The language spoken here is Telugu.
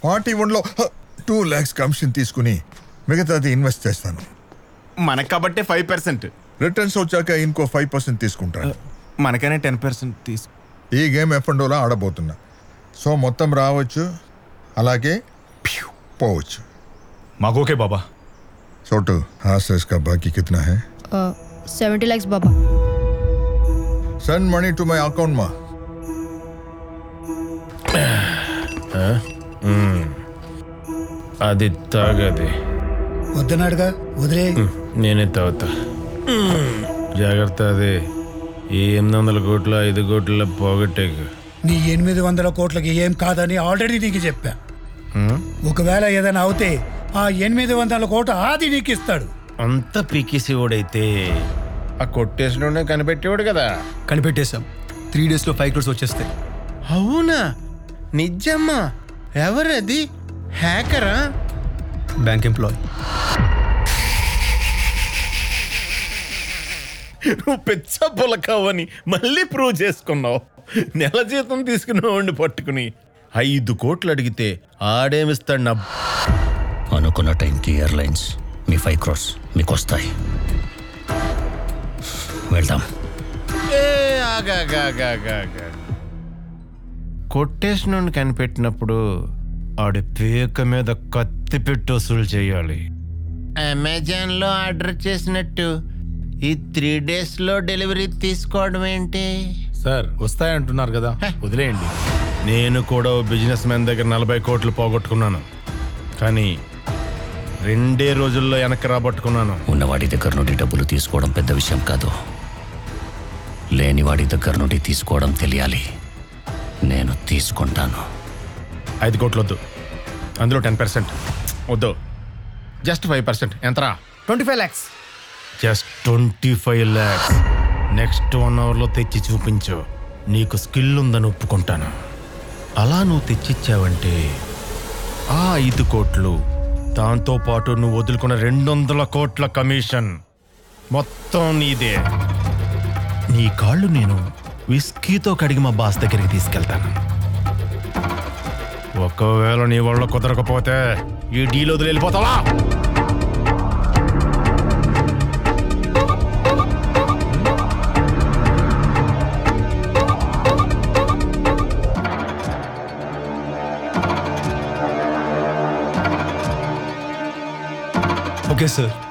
ఫార్టీ వన్లో టూ ల్యాక్స్ కమిషన్ తీసుకుని మిగతాది ఇన్వెస్ట్ చేస్తాను మనకు కాబట్టే ఫైవ్ పర్సెంట్ రిటర్న్స్ వచ్చాక ఇంకో ఫైవ్ పర్సెంట్ తీసుకుంటాను మనకనే టెన్ పర్సెంట్ తీసు ఈ గేమ్ ఎఫ్ఎండోలో ఆడబోతున్నా సో మొత్తం రావచ్చు అలాగే ప్యూ పోవచ్చు మాకోకే బాబా छोटू हाँ सर इसका बाकी कितना है సెవెంటీ ల్యాక్స్ బాబా send money to my account मा అది తాగది వద్దన్నాడుగా వదిలే నేనే తాగుతా జాగ్రత్త అది ఈ ఎనిమిది వందల కోట్ల ఐదు కోట్ల పోగొట్టేకు నీ ఎనిమిది వందల కోట్లకి ఏం కాదని ఆల్రెడీ నీకు చెప్పా ఒకవేళ ఏదైనా అవుతే ఆ ఎనిమిది వందల కోట ఆది నీకు ఇస్తాడు అంత పీకేసేవాడైతే ఆ కొట్టేసినోడే కనిపెట్టేవాడు కదా కనిపెట్టేశాం త్రీ డేస్లో ఫైవ్ క్రోర్స్ వచ్చేస్తాయి అవునా నిజమ్మా ఎవరది హ్యాకరా బ్యాంక్ ఎంప్లాయ్ నువ్వు పిచ్చ పులకావని మళ్ళీ ప్రూవ్ చేసుకున్నావు నెల జీతం తీసుకునేవాడిని పట్టుకుని ఐదు కోట్లు అడిగితే ఆడేమిస్తాడు నా అనుకున్న టైంకి ఎయిర్లైన్స్ మీ ఫైవ్ క్రోర్స్ మీకు వస్తాయి వెళ్దాం ఏ ఆగాగాగాగాగా. కొట్టేసినోడిని కనిపెట్టినప్పుడు ఆడి పీక మీద కత్తి పెట్టి వసూలు చేయాలి అమెజాన్లో ఆర్డర్ చేసినట్టు ఈ త్రీ డేస్లో డెలివరీ తీసుకోవడం ఏంటి సార్ వస్తాయంటున్నారు కదా వదిలేయండి నేను కూడా ఓ బిజినెస్ మ్యాన్ దగ్గర నలభై కోట్లు పోగొట్టుకున్నాను కానీ రెండే రోజుల్లో వెనక్కి రాబట్టుకున్నాను ఉన్నవాడి దగ్గర నుండి డబ్బులు తీసుకోవడం పెద్ద విషయం కాదు లేనివాడి దగ్గర నుండి తీసుకోవడం తెలియాలి నేను తీసుకుంటాను ఐదు కోట్లు వద్దు అందులో టెన్ పర్సెంట్ వద్దు జస్ట్ ఫైవ్ పర్సెంట్ ఎంతరా twenty five lakhs just twenty five lakhs next one అవర్లో తెచ్చి చూపించు నీకు స్కిల్ ఉందని ఒప్పుకుంటాను అలా నువ్వు తెచ్చిచ్చావంటే ఆ ఐదు కోట్లు దాంతో పాటు నువ్వు వదులుకున్న రెండు వందల కోట్ల కమిషన్ మొత్తం నీదే నీ కాళ్ళు నేను విస్కీతో కడిగి మా బాస్ దగ్గరికి తీసుకెళ్తాను ఒకవేళ నీ వల్ల కుదరకపోతే ఈ డీల్ వదిలి వెళ్ళిపోతావా ఓకే సార్